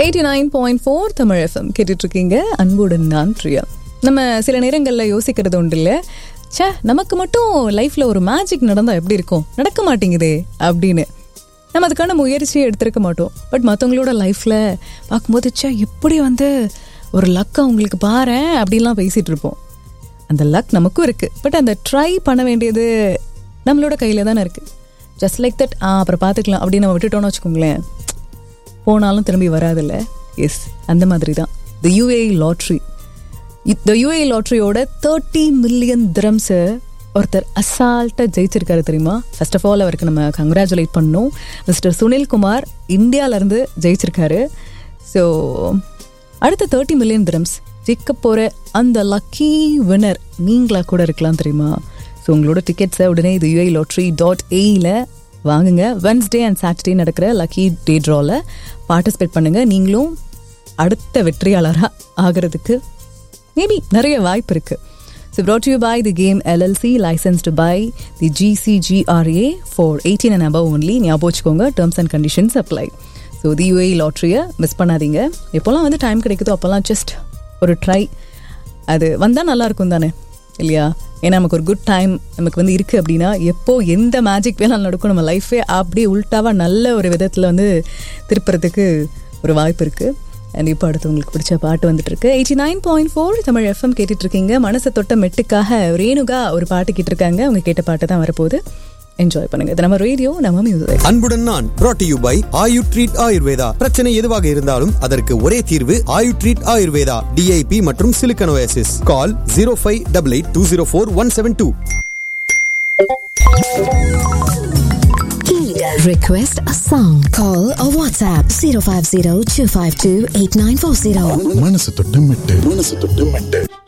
Eighty nine point four Tamil FM கேட்டுட்டு இருக்கீங்க அன்புடன் நான் பிரியா நம்ம சில நேரங்களில் யோசிக்கிறது உண்டு இல்லை ச்சே நமக்கு மட்டும் லைஃப்பில் ஒரு மேஜிக் நடந்தால் எப்படி இருக்கும் நடக்க மாட்டேங்குதே அப்படின்னு நம்ம அதுக்கான முயற்சியை எடுத்திருக்க மாட்டோம் பட் மற்றவங்களோட லைஃப்பில் பார்க்கும்போது ச்சே எப்படி வந்து ஒரு லக் அவங்களுக்கு பாரேன் அப்படின்லாம் பேசிகிட்டு இருப்போம் அந்த லக் நமக்கும் இருக்குது பட் அந்த ட்ரை பண்ண வேண்டியது நம்மளோட கையில் தானே இருக்குது ஜஸ்ட் லைக் தட் ஆ அப்புறம் பார்த்துக்கலாம் அப்படின்னு நம்ம விட்டுட்டோம்னு வச்சுக்கோங்களேன் போனாலும் திரும்பி வராதுல்ல எஸ் அந்த மாதிரி தான் the UAE lottery the UAE லாட்ரியோட தேர்ட்டி மில்லியன் திரம்ஸை ஒருத்தர் அசால்ட்டாக ஜெயிச்சிருக்காரு தெரியுமா ஃபர்ஸ்ட் ஆஃப் ஆல் அவருக்கு நம்ம கங்க்ராச்சுலேட் பண்ணோம் மிஸ்டர் சுனில் குமார் இந்தியாவிலேருந்து ஜெயிச்சிருக்காரு ஸோ அடுத்த தேர்ட்டி மில்லியன் திரம்ஸ் ஜெயிக்க போகிற அந்த லக்கி வினர் நீங்களாக கூட இருக்கலாம் தெரியுமா ஸோ உங்களோட டிக்கெட்ஸை உடனே இது யூஐ லாட்ரி டாட் ஏயில் வாங்குங்க வென்ஸ்டே அண்ட் சாட்டர்டே நடக்கிற லக்கி டே ட்ராவில் பார்ட்டிசிபேட் பண்ணுங்கள் நீங்களும் அடுத்த வெற்றியாளராக ஆகிறதுக்கு மேபி நிறைய வாய்ப்பு இருக்குது so brought you by the game LLC licensed by the GCGRA for eighteen and above only ஞாபகம் வச்சுக்கோங்க terms and conditions apply so the UAE லாட்ரியை மிஸ் பண்ணாதீங்க எப்போல்லாம் வந்து டைம் கிடைக்குதோ அப்போல்லாம் ஜஸ்ட் ஒரு ட்ரை அது வந்தால் நல்லா இருக்கும் தானே இல்லையா ஏன்னா நமக்கு ஒரு குட் டைம் நமக்கு வந்து இருக்குது அப்படின்னா எப்போ எந்த மேஜிக் வேணாலும் நடக்கும் நம்ம லைஃபே அப்படியே உல்ட்டாவாக நல்ல ஒரு விதத்தில் வந்து திருப்புறதுக்கு ஒரு வாய்ப்பு இருக்குது அண்ட் இப்போ அடுத்து உங்களுக்கு பிடிச்ச பாட்டு வந்துட்டு இருக்கு eighty nine point four Tamil FM கேட்டுட்டு இருக்கீங்க மனசை தொட்ட மெட்டுக்காக ரேணுகா ஒரு பாட்டு கேட்டிருக்காங்க அவங்க கேட்ட பாட்டு தான் வரப்போகுது என்ஜாய் பண்ணுங்க இது நம்ம ரேடியோ நம்ம மியூசிக் அன்புடன் நான் brought to you by Ayu treat Ayurveda பிரச்சனை எதுவாக இருந்தாலும் அதற்கு ஒரே தீர்வு ஆயு ட்ரீட் ஆயுர்வேதா டிஐபி மற்றும் சிலிக்கனோசிஸ் call zero five double eight two zero four one seven two Request a song. Call or WhatsApp 050 252 8940. மனசு தொட்டு மெட்டு மனசு தொட்டு மெட்டு